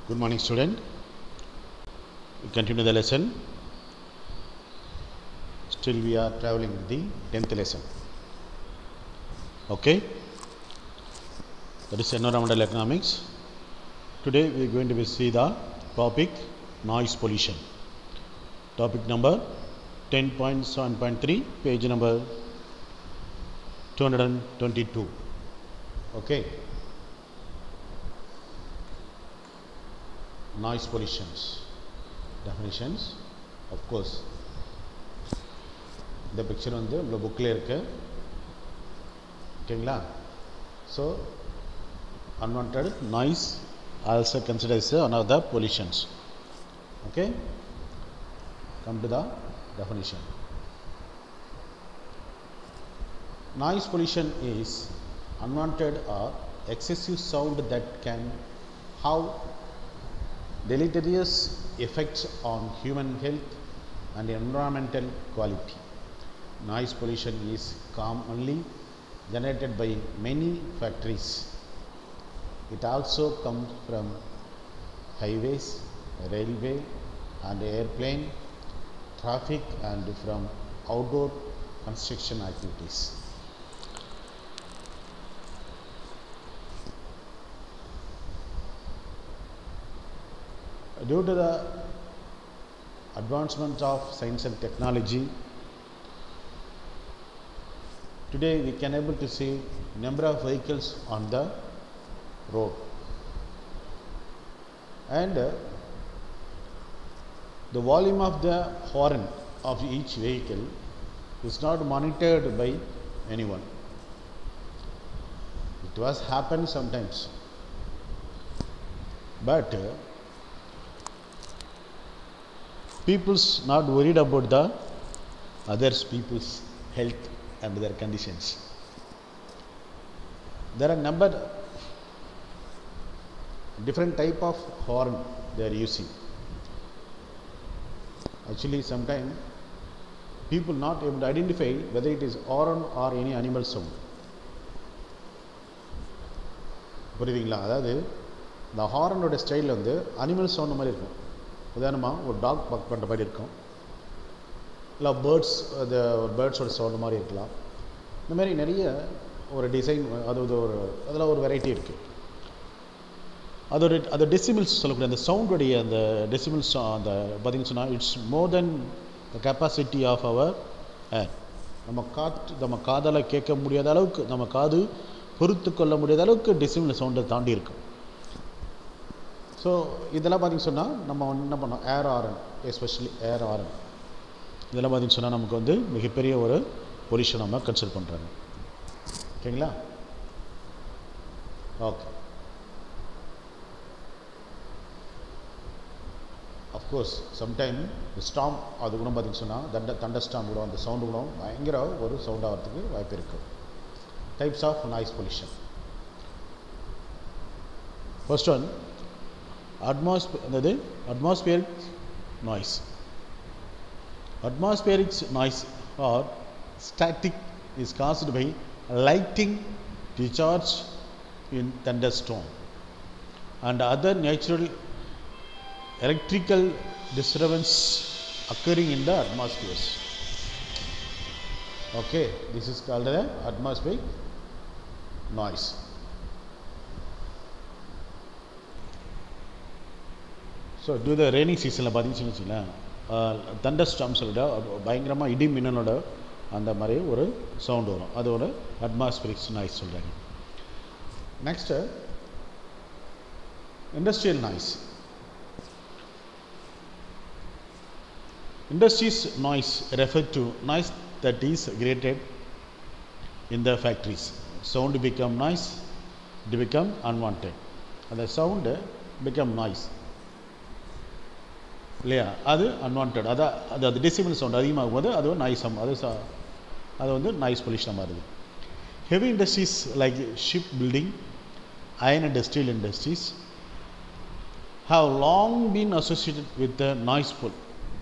Good morning, student. We continue the lesson. Still, we are traveling with the 10th lesson. Okay? That is environmental economics. Today, we are going to see the topic noise pollution. Topic number 10.7.3, page number 222. Okay? noise pollutions definitions of course இந்த picture வந்து உங்கள் புக்கில் இருக்கு ஓகேங்களா so unwanted noise also considered as one of the pollutions okay come to the definition noise pollution is unwanted or excessive sound that can have deleterious effects on human health and environmental quality. Noise pollution is commonly generated by many factories. It also comes from highways, railway and airplane traffic and from outdoor construction activities. due to the advancement of science and technology today we can able to see number of vehicles on the road and uh, the volume of the horn of each vehicle is not monitored by anyone it was happen sometimes but uh, people's not worried about the others people's health and their conditions there are number different type of horn they are using actually sometimes people not able to identify whether it is horn or any animal sound புரியுதுங்களா அதாவது இந்த ஹார்னோட style வந்து animal sound மாதிரி இருக்கும் உதாரணமாக ஒரு talk buck பண்ணுற மாதிரி இருக்கும் இல்லை பேர்ட்ஸ் அது பேர்ட்ஸோட சவுண்டு மாதிரி இருக்கலாம் இந்த மாதிரி நிறைய ஒரு டிசைன் அது ஒரு அதில் ஒரு வெரைட்டி இருக்குது அதோட அந்த டெசிபிள்ஸ் சொல்லக்கூடிய அந்த சவுண்டுடைய அந்த டெசிபிள்ஸ் அந்த பார்த்தீங்கன்னு சொன்னால் it's more then the capacity of our air நம்ம காற்று நம்ம காதால் கேட்க முடியாத அளவுக்கு நம்ம காது பொறுத்து கொள்ள முடியாத அளவுக்கு டெசிபிள் சவுண்டை தாண்டி இருக்கும் ஸோ இதெல்லாம் பார்த்திங்க சொன்னால் நம்ம என்ன பண்ணோம் air horn especially air horn இதெல்லாம் பார்த்திங்க சொன்னால் நமக்கு வந்து மிகப்பெரிய ஒரு பொல்யூஷன் நம்ம கன்சிடர் பண்ணுறாங்க ஓகேங்களா ஓகே அஃப்கோர்ஸ் சம்டைம் ஸ்டாம் அது கூட பார்த்திங்க சொன்னால் தண்ட தண்ட ஸ்டாம் கூட அந்த சவுண்டு கூட பயங்கர ஒரு சவுண்ட் ஆகிறதுக்கு வாய்ப்பு இருக்குது types of noise pollution first one atmosphere அதாவது atmospheric noise atmospheric noise or static is caused by lighting discharge in thunderstorm and other natural electrical disturbance occurring in the atmosphere okay this is called the atmospheric noise so to the raining சீசனில் பார்த்தீங்கன்னு வச்சுங்களேன் Thunder ஸ்டாம் சொல்லிட்டு பயங்கரமாக இடி மின்னலோட அந்த மாதிரி ஒரு sound வரும் அது ஒரு அட்மாஸ்பிரிக்ஸ் நாய்ஸ் சொல்கிறாங்க next industrial noise industries noise refer to noise that is created in the factories sound become noise it become unwant அந்த சவுண்டு பிகம் நாய்ஸ் இல்லையா அது அன்வான்ட் அதான் அது அது டெசிபிள் சவுண்ட் அதிகமாகும் போது அது நாய்ஸ் அது அது வந்து நாய்ஸ் பொல்யூஷனாக மாறுது heavy industries like ship building iron industrial industries have long been associated with the noise பொல்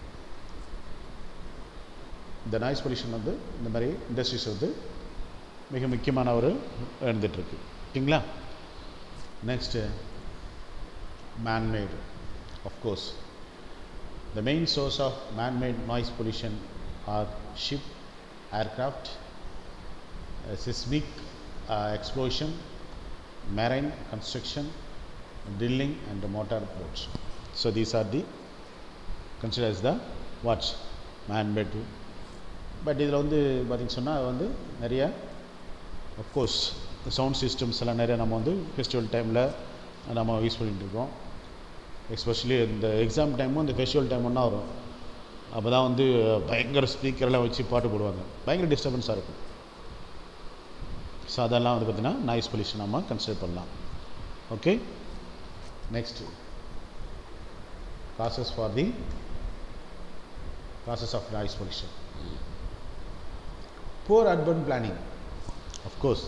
இந்த நாய்ஸ் பொல்யூஷன் வந்து இந்த மாதிரி இண்டஸ்ட்ரீஸ் வந்து மிக முக்கியமான ஒரு இருந்துகிட்ருக்கு ஓகேங்களா next man-made of course the main source of man-made noise pollution are ship aircraft uh, seismic uh, explosion marine construction drilling and the motor boats so these are the considered as the what man-made but இதில் வந்து பார்த்திங்க சொன்னால் வந்து நிறைய of course sound systems எல்லாம் நிறைய நம்ம வந்து ஃபெஸ்டிவல் டைமில் நம்ம யூஸ் பண்ணிட்டு இருக்கோம் எஸ்பெஷலி இந்த எக்ஸாம் டைமும் இந்த ஃபெஸ்டிவல் டைம் ஒன்றா வரும் அப்போ தான் வந்து பயங்கர ஸ்பீக்கர்லாம் வச்சு பாட்டு போடுவாங்க பயங்கர டிஸ்டர்பன்ஸாக இருக்கும் ஸோ அதெல்லாம் வந்து பார்த்திங்கன்னா நாய்ஸ் பொல்யூஷன் நம்ம கன்சிடர் பண்ணலாம் okay next causes for the causes of noise pollution poor urban planning of course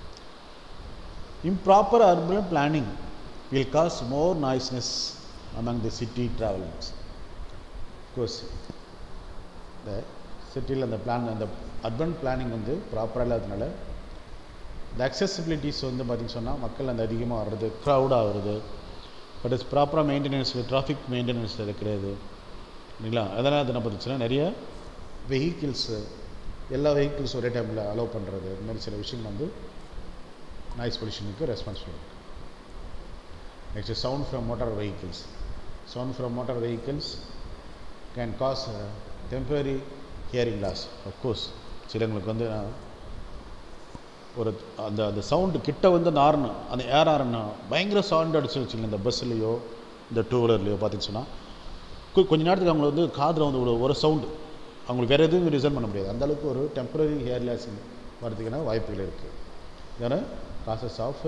improper urban planning will cause more noisiness among the city travelers of course the சிட்டியில் அந்த plan அந்த urban planning வந்து ப்ராப்பராக இல்லாததுனால இந்த அக்சசிபிலிட்டிஸ் வந்து பார்த்திங்க சொன்னால் மக்கள் அந்த அதிகமாக வர்றது க்ரௌடாக வருது பட் இட்ஸ் ப்ராப்பராக மெயின்டெனன்ஸ் டிராஃபிக் மெயின்டெனன்ஸ் அது கிடையாது இல்லைங்களா அதனால் அது என்ன பார்த்துச்சுன்னா நிறைய வெஹிக்கிள்ஸு எல்லா வெஹிக்கிள்ஸ் ஒரே டைமில் அலோவ் பண்ணுறது இந்த மாதிரி சில விஷயங்கள் வந்து நாய்ஸ் பொல்யூஷனுக்கு responsible next sound from motor vehicles sound from motor vehicles can cause temporary hearing loss of course சிலங்களுக்கு வந்து ஒரு அந்த அந்த சவுண்டு கிட்ட வந்து நாரணும் அந்த ஏர் ஆரணும் பயங்கர சவுண்ட் அடிச்சு வச்சுங்க இந்த பஸ்ஸுலேயோ இந்த டூ வீலர்லேயோ பார்த்திங்க சொன்னால் கொஞ்ச நேரத்துக்கு அவங்களுக்கு வந்து காதில் வந்து ஒரு ஒரு சவுண்டு அவங்களுக்கு வேறு எதுவும் ரிசல்ட் பண்ண முடியாது அந்தளவுக்கு ஒரு டெம்பரரி ஹேர் லாஸிங் வரதுக்கான வாய்ப்புகள் இருக்குது இதனால் causes of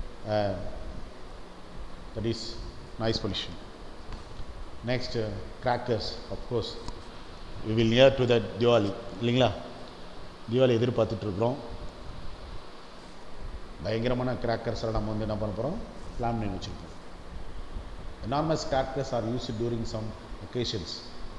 that is noise pollution next crackers of course we will near to that Diwali இல்லைங்களா திவாலி எதிர்பார்த்துட்ருக்குறோம் பயங்கரமான கிராக்கர்ஸில் நம்ம வந்து என்ன பண்ண போகிறோம் பிளான் பண்ணி வச்சுருக்கோம் enormous crackers are used during some occasions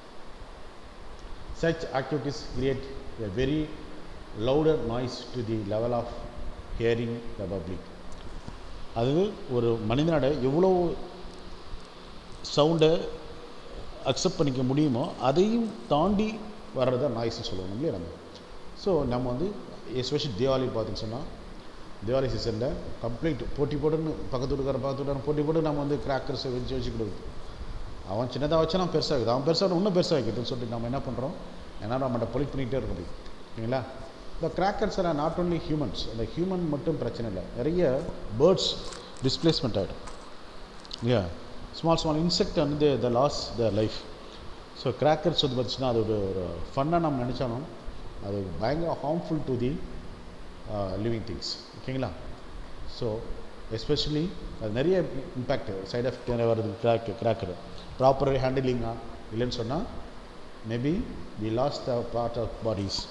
Such activities create a very louder noise to the level of hearing the public. அது ஒரு மனிதனோட எவ்வளோ சவுண்டை அக்செப்ட் பண்ணிக்க முடியுமோ அதையும் தாண்டி வர்றத நாய்ஸ்னு சொல்லுவோம் இல்லையா நம்ம ஸோ நம்ம வந்து எஸ்பெஷலி தீபாவளி பார்த்தீங்கன்னு சொன்னால் தீபாவளி சீசனில் கம்ப்ளீட் போட்டி போட்டுன்னு பக்கத்து வீட்டுக்கார பக்கத்து வீட்டுக்கார போட்டி போட்டு நம்ம வந்து கிராக்கர்ஸை வச்சு வச்சுக்கிடுது அவன் சின்னதாக வச்சா நான் பெருசாக இருக்குது அவன் பெருசாக இன்னும் பெருசாக வைக்கிறதுன்னு சொல்லிட்டு நம்ம என்ன பண்ணுறோம் ஏன்னா நம்மகிட்ட பொலிட் பண்ணிகிட்டே இருக்குது ஓகேங்களா இந்த கிராக்கர்ஸ் எல்லாம் நாட் ஓன்லி ஹியூமன்ஸ் அந்த ஹியூமன் மட்டும் பிரச்சனை இல்லை நிறைய பேர்ட்ஸ் டிஸ்பிளேஸ்மெண்ட் ஆகிடும் இல்லையா ஸ்மால் ஸ்மால் இன்செக்ட் வந்து the loss the life so crackers வந்து பார்த்திங்கன்னா அது ஒரு ஒரு ஃபன்னாக நம்ம நினச்சாலும் அது பயங்கர harmful to the living things ஓகேங்களா ஸோ எஸ்பெஷலி அது நிறைய இம்பேக்ட் சைட் எஃபெக்ட் நிறைய வருது கிராக் கிராக்கர் ப்ராப்பர் ஹேண்டிலிங்கா இல்லைன்னு சொன்னால் maybe we lose the part of bodies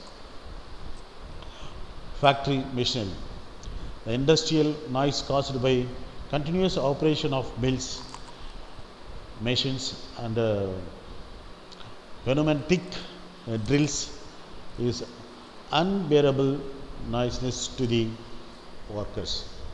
factory machinery. The industrial noise caused by continuous operation of mills, machines and uh, pneumatic uh, drills is unbearable noisiness to the workers.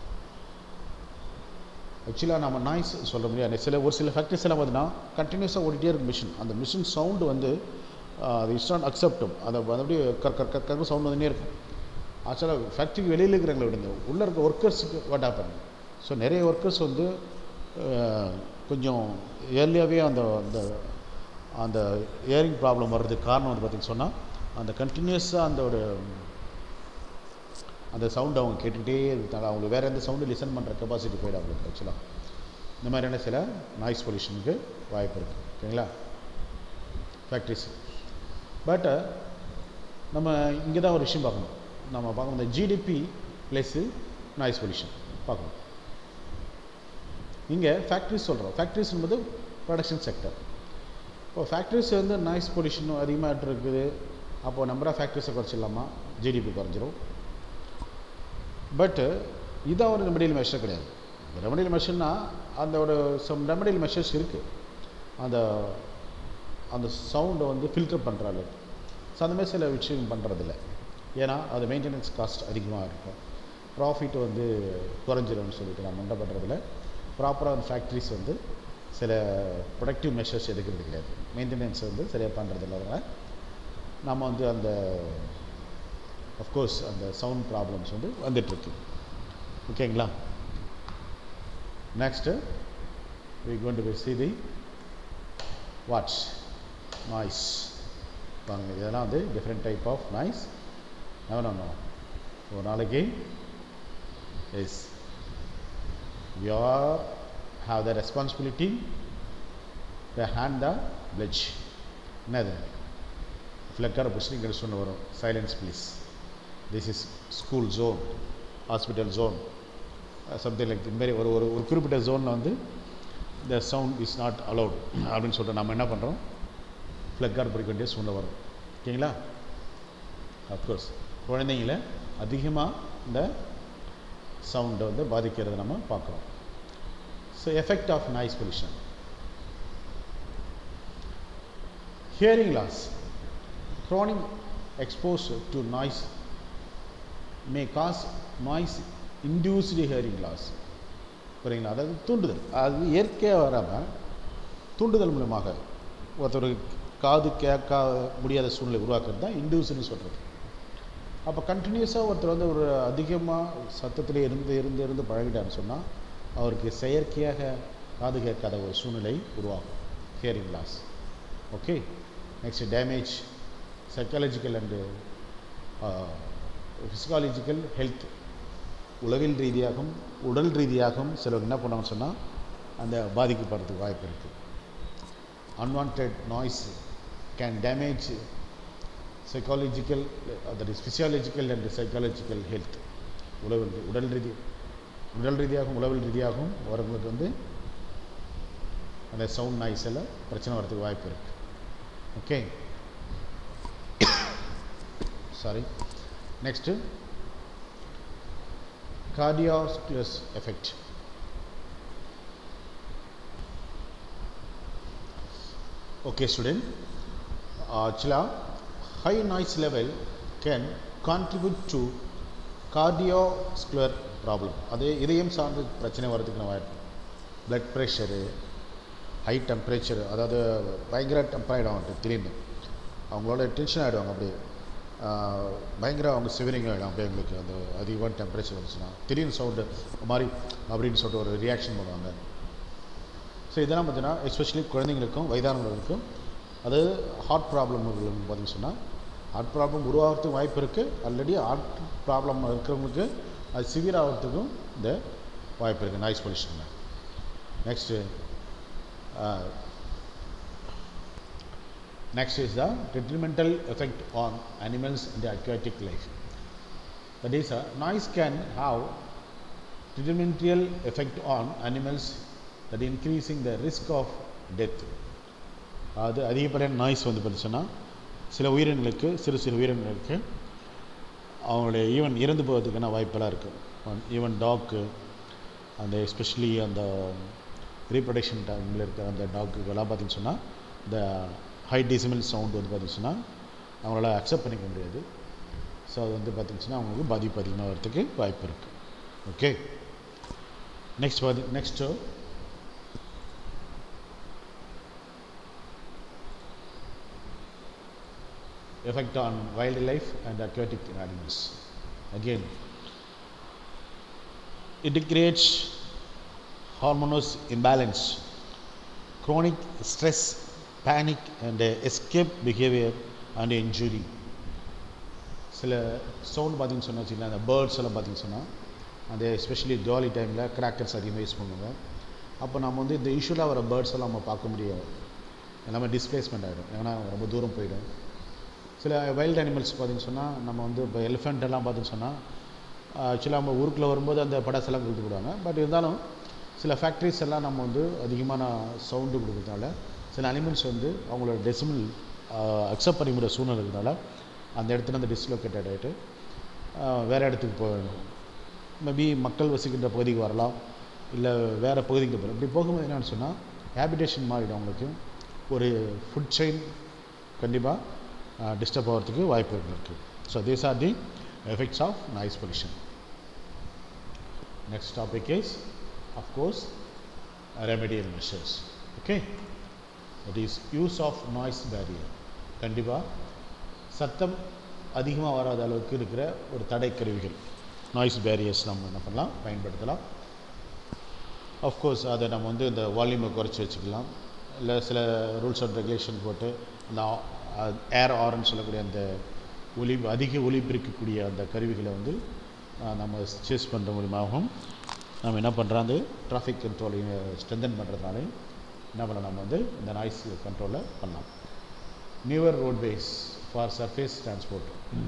ஆக்சுவலாக நம்ம noise சொல்ல முடியாது சில ஒரு சில factories எல்லாம் பார்த்தீங்கன்னா கண்டினியூஸாக ஓடிட்டே இருக்கும் மிஷின் அந்த மிஷின் சவுண்டு வந்து அது இட்ஸ் நாட் அக்செப்டும் அதை அப்படியே கர் கர் கர் கர் சவுண்ட் வந்துனே இருக்கும் ஆக்சுவலாக ஃபேக்ட்ரிக்கு வெளியில் இருக்கிறவங்களை விடுங்க உள்ளே இருக்க ஒர்க்கர்ஸுக்கு வாட் ஆப்பன் ஸோ நிறைய ஒர்க்கர்ஸ் வந்து கொஞ்சம் ஏர்லியாகவே அந்த அந்த அந்த ஏரிங் ப்ராப்ளம் வர்றதுக்கு காரணம் வந்து பார்த்திங்க சொன்னால் அந்த கண்டினியூஸாக அந்த ஒரு அந்த சவுண்ட் அவங்க கேட்டுக்கிட்டே இருந்தாங்க அவங்க வேறு எந்த சவுண்டு லிசன் பண்ணுற கெப்பாசிட்டி போயிடும் அவங்களுக்கு ஆக்சுவலாக இந்த மாதிரியான சில நாய்ஸ் பொல்யூஷனுக்கு வாய்ப்பு இருக்குது ஓகேங்களா ஃபேக்ட்ரிஸ் பட் நம்ம இங்கே தான் ஒரு விஷயம் பார்க்கணும் நம்ம பார்க்கணும் இந்த ஜிடிபி ப்ளஸ்ஸு நாய்ஸ் பொல்யூஷன் பார்க்கணும் இங்கே ஃபேக்ட்ரிஸ் சொல்கிறோம் ஃபேக்ட்ரிஸ் என்பது ப்ரொடக்ஷன் செக்டர் இப்போ ஃபேக்ட்ரிஸ் வந்து நாய்ஸ் பொல்யூஷன் அதிகமாக இருக்குது அப்போது நம்பர் ஆஃப் ஃபேக்ட்ரிஸை குறைச்சிடலாமா ஜிடிபி குறைஞ்சிரும் பட்டு இதான் ஒரு ரெமடியல் மெஷர் கிடையாது ரெமடியல் மெஷர்னா அந்த ஒரு சம் ரெமடியல் மெஷர்ஸ் இருக்குது அந்த அந்த சவுண்டை வந்து ஃபில்டர் பண்ணுறாள் ஸோ அந்த மாதிரி சில விஷயம் பண்ணுறதில்ல ஏன்னா அது மெயின்டெனன்ஸ் காஸ்ட் அதிகமாக இருக்கும் ப்ராஃபிட் வந்து குறைஞ்சிரும்னு சொல்லிட்டு நம்ம என்ன பண்ணுறதில்ல ப்ராப்பராக அந்த ஃபேக்ட்ரிஸ் வந்து சில ப்ரொடக்டிவ் மெஷர்ஸ் எடுக்கிறது கிடையாது மெயின்டெனன்ஸ் வந்து சரியாக பண்ணுறது இல்லாதனால நம்ம வந்து அந்த அஃப்கோர்ஸ் அந்த சவுண்ட் ப்ராப்ளம்ஸ் வந்து வந்துட்டுருக்கு ஓகேங்களா next we going to see the what noise பாருங்க இதெல்லாம் வந்து different type of noise no no ஒரு நாளைக்கு is we are have the responsibility to hand the pledge என்னது ஃப்ளக்கரை பிடிச்சி இங்கே சொன்ன வரும் silence please this is school zone hospital zone something like இந்த மாதிரி ஒரு ஒரு ஒரு குறிப்பிட்ட ஜோனில் வந்து the sound is not allowed அப்படின்னு சொல்லிட்டு நம்ம என்ன பண்ணுறோம் ஃப்ளக்கார் பிடிக்க வேண்டிய சூழ்நிலை வரும் ஓகேங்களா அஃப்கோர்ஸ் குழந்தைங்கள அதிகமாக இந்த சவுண்டை வந்து பாதிக்கிறத நம்ம பார்க்குறோம் so effect of noise pollution hearing loss chronic exposure to noise may cause noise induced hearing loss புரியுங்களா அதாவது தூண்டுதல் அது இயற்கையாக வராமல் தூண்டுதல் மூலமாக ஒருத்தர் காது கேட்க முடியாத சூழ்நிலை உருவாக்குறது தான் இண்டியூஸ்னு சொல்கிறது அப்போ கண்டினியூஸாக ஒருத்தர் வந்து ஒரு அதிகமாக சத்தத்தில் இருந்து இருந்து இருந்து பழகிட்டான்னு சொன்னால் அவருக்கு செயற்கையாக காது கேட்காத ஒரு சூழ்நிலை உருவாகும் hearing loss okay next damage psychological and physiological health உளவியல் ரீதியாகவும் உடல் ரீதியாகவும் சிலர் என்ன பண்ணுவாங்கன்னு சொன்னால் அந்த பாதிக்கப்படுறதுக்கு வாய்ப்பு இருக்குது unwant noise can damage psychological that is physiological and psychological health உளவில் உடல் ரீதி உடல் ரீதியாகவும் உளவியல் ரீதியாகவும் வரவங்களுக்கு வந்து அந்த சவுண்ட் நாய்ஸ் எல்லாம் பிரச்சனை வரதுக்கு வாய்ப்பு இருக்குது okay sorry next cardiovascular effect okay student actually high noise level can contribute to cardiovascular problem அது இதயம் சார்ந்த பிரச்சனை வரதுக்கு வாய்ப்பு பிளட் ப்ரெஷரு ஹை டெம்பரேச்சர் அதாவது பயங்கர டெம்பர் ஆகிடும் திடீர்னு அவங்களோட டென்ஷன் ஆகிடுவாங்க அப்படியே பயங்கர அவங்க சிவரிங் ஆகிடும் அப்படியே எங்களுக்கு அந்த அதிகமான டெம்பரேச்சர் வந்துச்சுன்னா திடீர்னு சவுண்டு மாதிரி அப்படின்னு சொல்லிட்டு ஒரு ரியாக்ஷன் பண்ணுவாங்க ஸோ இதெல்லாம் பார்த்தீங்கன்னா எஸ்பெஷலி குழந்தைங்களுக்கும் வயதானவர்களுக்கும் அது ஹார்ட் ப்ராப்ளம் பார்த்தீங்கன்னு சொன்னால் ஹார்ட் ப்ராப்ளம் உருவாகிறதுக்கு வாய்ப்பு இருக்குது ஆல்ரெடி ஹார்ட் ப்ராப்ளம் இருக்கிறவங்களுக்கு அது சிவியர் ஆகிறதுக்கும் இந்த வாய்ப்பு இருக்குது நாய்ஸ் பொல்யூஷனில் next Next is the detrimental effect on animals in the aquatic life. That is, uh, noise can have detrimental effect on animals that increasing the risk of death. அது அதிகப்படியான noise வந்து பார்த்துச்சுன்னா சில உயிரினங்களுக்கு சிறு சிறு உயிரினங்களுக்கு அவங்களுடைய ஈவன் இறந்து போகிறதுக்கான வாய்ப்பெல்லாம் இருக்குது ஈவன் டாக்கு அந்த எஸ்பெஷலி அந்த ரீப்ரொடக்ஷன் டைமில் இருக்கிற அந்த டாக்குக்கெல்லாம் பார்த்தீங்கன்னு சொன்னால் இந்த ஹை டெசிமல் சவுண்ட் வந்து பார்த்திங்கன்னா அவங்களால அக்செப்ட் பண்ணிக்க முடியாது ஸோ அது வந்து பார்த்திங்கன்னா அவங்களுக்கு பாதிப்பு அதிகமாக வரத்துக்கு வாய்ப்பு இருக்குது ஓகே நெக்ஸ்ட் பார்த்து next effect on wildlife and aquatic animals. Again, it creates hormonal imbalance, chronic stress, panic and escape behavior and injury. சில சவுண்ட் பார்த்தீங்கன்னு சொன்னா வச்சுக்கலாம் அந்த பேர்ட்ஸ் எல்லாம் பார்த்தீங்கன்னு சொன்னால் அந்த எஸ்பெஷலி ஜாலி டைமில் கிராக்கர்ஸ் அதிகமாக யூஸ் பண்ணுவாங்க அப்போ நம்ம வந்து இந்த யூஸ்வலாக வர பேர்ட்ஸ் எல்லாம் நம்ம பார்க்க முடியாது எல்லாமே டிஸ்பிளேஸ்மெண்ட் ஆகிடும் ஏன்னா ரொம்ப தூரம் போயிடும் சில வைல்டு அனிமல்ஸ் பார்த்தீங்கன்னு சொன்னால் நம்ம வந்து இப்போ எலிஃபெண்ட் எல்லாம் பார்த்தீங்கன்னு சொன்னால் ஆக்சுவலாக நம்ம ஊருக்குள்ளே வரும்போது அந்த படசெல்லாம் கொடுத்து விடுவாங்க பட் இருந்தாலும் சில ஃபேக்ட்ரிஸ் எல்லாம் நம்ம வந்து அதிகமான சவுண்டு கொடுக்கறதுனால சில அனிமல்ஸ் வந்து அவங்களோட டெசிமல் அக்செப்ட் பண்ணி முடிய சூழ்நிலை இருக்கிறதுனால அந்த இடத்துல அந்த டிஸ்லோகேட்டட் ஆகிட்டு வேறு இடத்துக்கு போயிடும் மேபி மக்கள் வசிக்கின்ற பகுதிக்கு வரலாம் இல்லை வேறு பகுதிக்கு போகலாம் இப்படி போகும்போது என்னென்னு சொன்னால் ஹேபிடேஷன் மாறிடும் அவங்களுக்கு ஒரு ஃபுட் செயின் கண்டிப்பாக டிஸ்டர்ப் ஆகிறதுக்கு வாய்ப்பு இருக்குது so these are the effects of noise pollution next topic is of course remedial measures okay that is use of noise barrier கண்டிப்பாக சத்தம் அதிகமாக வராத அளவுக்கு இருக்கிற ஒரு தடை கருவிகள் நாய்ஸ் பேரியர்ஸ் நம்ம என்ன பண்ணலாம் பயன்படுத்தலாம் அஃப்கோர்ஸ் அதை நம்ம வந்து இந்த வால்யூமை குறைச்சி வச்சுக்கலாம் இல்லை சில ரூல்ஸ் அண்ட் ரெகுலேஷன் போட்டு அந்த ஏர் ஆர்ன்னு சொல்லக்கூடிய அந்த ஒலி அதிக ஒலி பிரிக்கக்கூடிய அந்த கருவிகளை வந்து ஆஹ், நம்ம சேஸ் பண்ணுற மூலியமாகவும் நம்ம என்ன பண்ணுறோம் அந்த டிராஃபிக் கண்ட்ரோலையும் ஸ்ட்ரென்தன் பண்ணுறதுனாலையும் என்ன பண்ணலாம் நம்ம வந்து இந்த நாய்ஸ் கண்ட்ரோலை பண்ணலாம் newer roadways for surface transport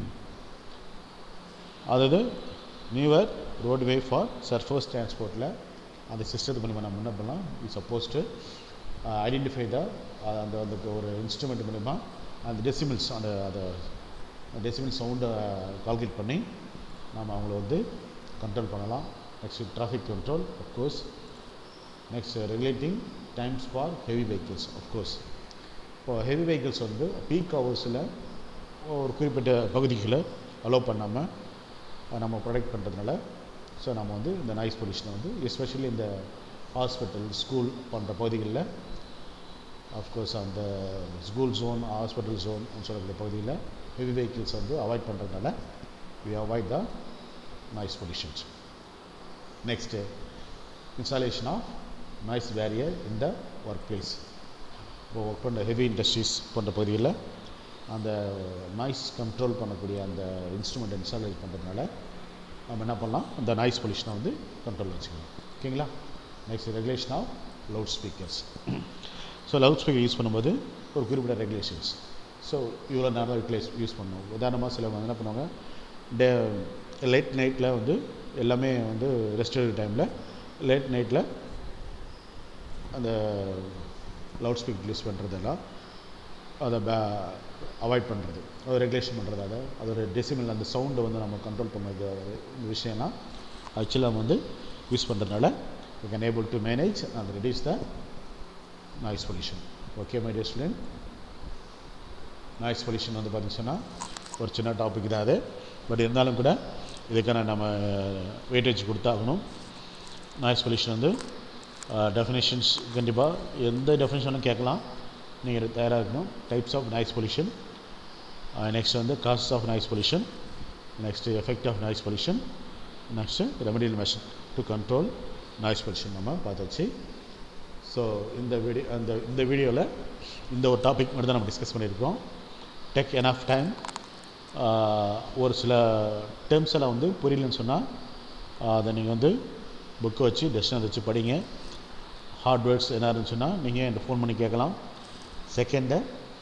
அதாவது நியூவர் ரோட்வே ஃபார் சர்ஃபேஸ் டிரான்ஸ்போர்ட்டில் அந்த சிஸ்டத்து மூலிமா நம்ம என்ன பண்ணலாம் we suppose to identify the அந்த அந்த ஒரு இன்ஸ்ட்ருமெண்ட் மூலிமா அந்த டெசிமில்ஸ் அந்த அதை டெசிமில் சவுண்டை கால்குலேட் பண்ணி நாம் அவங்கள வந்து கண்ட்ரோல் பண்ணலாம் next traffic control of course next regulating times for heavy vehicles of course இப்போ ஹெவி வெஹிக்கிள்ஸ் வந்து பீக் ஹவர்ஸில் ஒரு குறிப்பிட்ட பகுதிகளை அலோவ் பண்ணாமல் நம்ம ப்ரொடெக்ட் பண்ணுறதுனால ஸோ நம்ம வந்து இந்த நாய்ஸ் பொல்யூஷனை வந்து எஸ்பெஷலி இந்த ஹாஸ்பிட்டல் ஸ்கூல் போன்ற பகுதிகளில் அஃப்கோர்ஸ் அந்த ஸ்கூல் ஜோன் ஹாஸ்பிட்டல் ஜோன் சொல்லக்கூடிய பகுதியில் ஹெவி வெஹிக்கிள்ஸ் வந்து அவாய்ட் பண்ணுறதுனால we avoid the noise pollutions next installation of noise barrier in the work place இப்போ ஒர்க் பண்ணுற ஹெவி இண்டஸ்ட்ரீஸ் போன்ற பகுதிகளில் அந்த நாய்ஸ் கண்ட்ரோல் பண்ணக்கூடிய அந்த இன்ஸ்ட்ருமெண்ட் இன்ஸ்டாலேட் பண்ணுறதுனால நம்ம என்ன பண்ணலாம் அந்த நாய்ஸ் பொல்யூஷனை வந்து கண்ட்ரோல் வச்சுக்கலாம் ஓகேங்களா next regulation of loudspeakers so loudspeaker use பண்ணும்போது ஒரு குறிப்பிட்ட ரெகுலேஷன்ஸ் ஸோ இவ்வளோ நேரம் யூட்டிலைஸ் யூஸ் பண்ணணும் உதாரணமாக சிலவங்க வந்து என்ன பண்ணுவாங்க டே லேட் நைட்டில் வந்து எல்லாமே வந்து ரெஸ்ட் டைமில் லேட் நைட்டில் அந்த லவுட் ஸ்பீக்கர் யூஸ் பண்ணுறதெல்லாம் அதை பே அவாய்ட் பண்ணுறது அதை ரெகுலேஷன் பண்ணுறது அதை அதோட டெசிமல் அந்த சவுண்டை வந்து நம்ம கண்ட்ரோல் பண்ணுறது இந்த விஷயம்லாம் ஆக்சுவலாக நம்ம வந்து யூஸ் பண்ணுறதுனால we can able to manage and reduce the noise pollution okay my dear student noise pollution வந்து பார்த்தீங்கன்னா ஒரு சின்ன டாபிக் தான் அது பட் இருந்தாலும் கூட இதுக்கான நம்ம வெயிட்டேஜ் கொடுத்தாகணும் நாய்ஸ் பொல்யூஷன் வந்து டெஃபினேஷன்ஸ் கண்டிப்பாக எந்த டெஃபினேஷனும் கேட்கலாம் நீங்கள் தயாராக இருக்கணும் types of noise pollution next வந்து causes of noise pollution next effect of noise pollution next remedial measure to control noise pollution நம்ம பார்த்தாச்சு ஸோ இந்த வீடியோ அந்த இந்த வீடியோவில் இந்த ஒரு டாபிக் மட்டும் தான் நம்ம டிஸ்கஸ் பண்ணியிருக்கோம் டெக் என் ஆஃப் டைம் ஒரு சில டேர்ம்ஸ் எல்லாம் வந்து புரியலன்னு சொன்னால் அதை நீங்கள் வந்து புக்கை வச்சு டெஸ்டினர் வச்சு படிங்க ஹார்ட்வேர்ட்ஸ் என்ன இருந்துச்சுன்னா நீங்கள் என்கிட்ட ஃபோன் பண்ணி கேட்கலாம் செகண்டு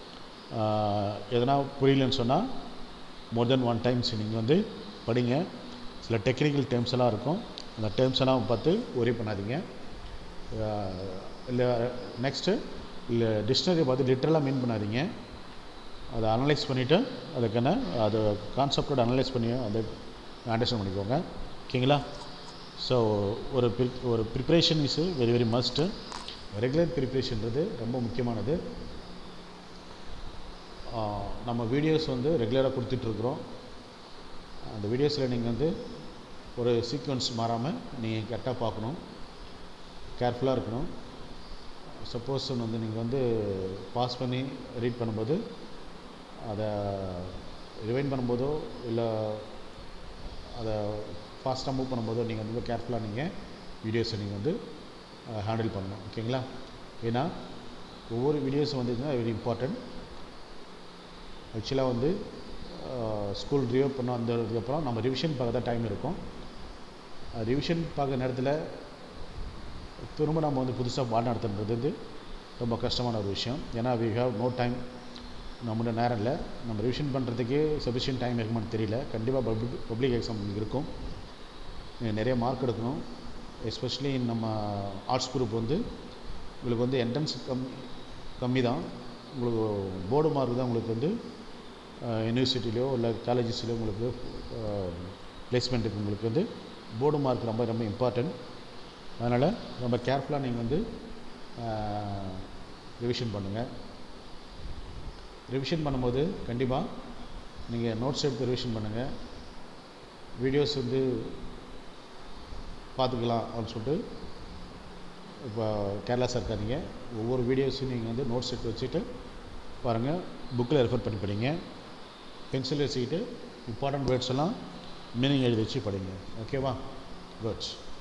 எதனா புரியலன்னு சொன்னால் மோர் தென் ஒன் டைம்ஸ் நீங்கள் வந்து படிங்க சில டெக்னிக்கல் டேர்ம்ஸ் எல்லாம் இருக்கும் அந்த டேர்ம்ஸ் எல்லாம் பார்த்து ஒரே பண்ணாதீங்க இல்லை நெக்ஸ்ட்டு இல்லை டிக்ஷனரியை பார்த்து லிட்டரலாக மீன் பண்ணாதீங்க அதை அனலைஸ் பண்ணிவிட்டு அதுக்கான அது கான்செப்டோட அனலைஸ் பண்ணி அதை அண்டர்ஸ்டாண்ட் பண்ணிக்கோங்க ஓகேங்களா ஸோ ஒரு ப்ரி ஒரு preparation is very very must regular ப்ரிப்ரேஷன்றது ரொம்ப முக்கியமானது நம்ம வீடியோஸ் வந்து ரெகுலராக கொடுத்துட்ருக்குறோம் அந்த வீடியோஸில் நீங்கள் வந்து ஒரு சீக்வன்ஸ் மாறாமல் நீங்கள் கரெக்டாக பார்க்கணும் கேர்ஃபுல்லாக இருக்கணும் சப்போஸ் வந்து நீங்கள் வந்து பாஸ் பண்ணி ரீட் பண்ணும்போது அதை ரிவைன் பண்ணும்போதோ இல்லை அதை ஃபாஸ்ட்டாக மூவ் பண்ணும்போதோ நீங்கள் ரொம்ப கேர்ஃபுல்லாக நீங்கள் வீடியோஸை நீங்கள் வந்து ஹேண்டில் பண்ணணும் ஓகேங்களா ஏன்னா ஒவ்வொரு வீடியோஸும் வந்து வெரி இம்பார்ட்டண்ட் ஆக்சுவலாக வந்து ஸ்கூல் ரிவ் பண்ண வந்ததுக்கப்புறம் நம்ம ரிவிஷன் பார்க்க தான் டைம் இருக்கும் ரிவிஷன் பார்க்குற நேரத்தில் திரும்ப நம்ம வந்து புதுசாக பாடம் நடத்துன்றது வந்து ரொம்ப கஷ்டமான ஒரு விஷயம் ஏன்னா வி ஹாவ் நோ டைம் நம்மளோட நேரம் இல்லை நம்ம ரிவிஷன் பண்ணுறதுக்கே சஃபிஷியன்ட் டைம் இருக்குமான்னு தெரியல கண்டிப்பாக பப்ளிக் பப்ளிக் எக்ஸாம் இருக்கும் நிறைய மார்க் எடுக்கணும் எஸ்பெஷலி நம்ம ஆர்ட்ஸ் குரூப் வந்து உங்களுக்கு வந்து என்ட்ரன்ஸ் கம் கம்மி தான் உங்களுக்கு போர்டு மார்க் தான் உங்களுக்கு வந்து யூனிவர்சிட்டிலையோ இல்லை காலேஜஸ்லையோ உங்களுக்கு பிளேஸ்மெண்ட்டுக்கு உங்களுக்கு வந்து போர்டு மார்க் ரொம்ப ரொம்ப இம்பார்ட்டன்ட் அதனால் ரொம்ப கேர்ஃபுல்லாக நீங்கள் வந்து ரிவிஷன் பண்ணுங்கள் ரிவிஷன் பண்ணும்போது கண்டிப்பாக நீங்கள் நோட்ஸ் எடுத்து ரிவிஷன் பண்ணுங்கள் வீடியோஸ் வந்து பார்த்துக்கலாம் அப்படின்னு சொல்லிட்டு இப்போ கேர்லெஸ்ஸாக இருக்காதீங்க ஒவ்வொரு வீடியோஸையும் நீங்கள் வந்து நோட்ஸ் எடுத்து வச்சுட்டு பாருங்கள் புக்கில் ரெஃபர் பண்ணி படிங்க பென்சில் வச்சுக்கிட்டு இம்பார்ட்டன்ட் வேர்ட்ஸ் எல்லாம் மீனிங் எழுதி வச்சு படிங்க ஓகேவா குட்